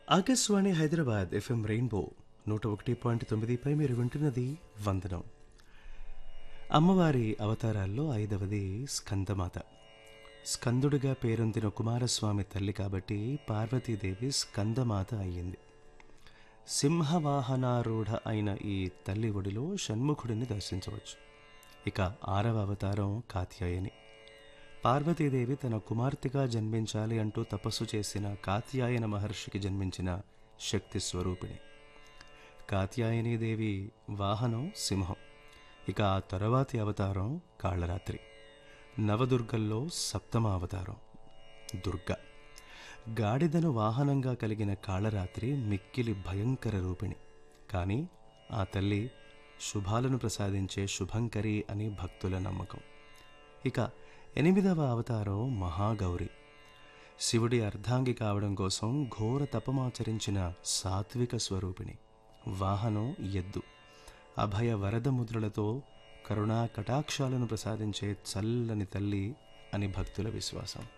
Akashvani Hyderabad FM rainbow నూట ఒకటి point తొమ్మిదిపై మీరు వింటున్నది వందనం అమ్మవారి అవతారాల్లో ఐదవది స్కందమాత స్కందుడిగా పేరొందిన కుమారస్వామి తల్లి కాబట్టి పార్వతీదేవి స్కందమాత అయ్యింది సింహవాహనారూఢ అయిన ఈ తల్లి ఒడిలో షణ్ముఖుడిని దర్శించవచ్చు ఇక ఆరవ అవతారం కాత్యాయని పార్వతీదేవి తన కుమార్తెగా జన్మించాలి అంటూ తపస్సు చేసిన కాత్యాయన మహర్షికి జన్మించిన శక్తి స్వరూపిణి కాత్యాయనీదేవి వాహనం సింహం ఇక ఆ తరువాతి అవతారం కాళరాత్రి నవదుర్గల్లో సప్తమ అవతారం దుర్గ గాడిదను వాహనంగా కలిగిన కాళరాత్రి మిక్కిలి భయంకర రూపిణి కానీ ఆ తల్లి శుభాలను ప్రసాదించే శుభంకరి అని భక్తుల నమ్మకం ఇక ఎనిమిదవ అవతారం మహాగౌరి శివుడి అర్ధాంగి కావడం కోసం ఘోర తపమాచరించిన సాత్విక స్వరూపిణి వాహనం ఎద్దు అభయ వరద ముద్రలతో కరుణా కటాక్షాలను ప్రసాదించే చల్లని తల్లి అని భక్తుల విశ్వాసం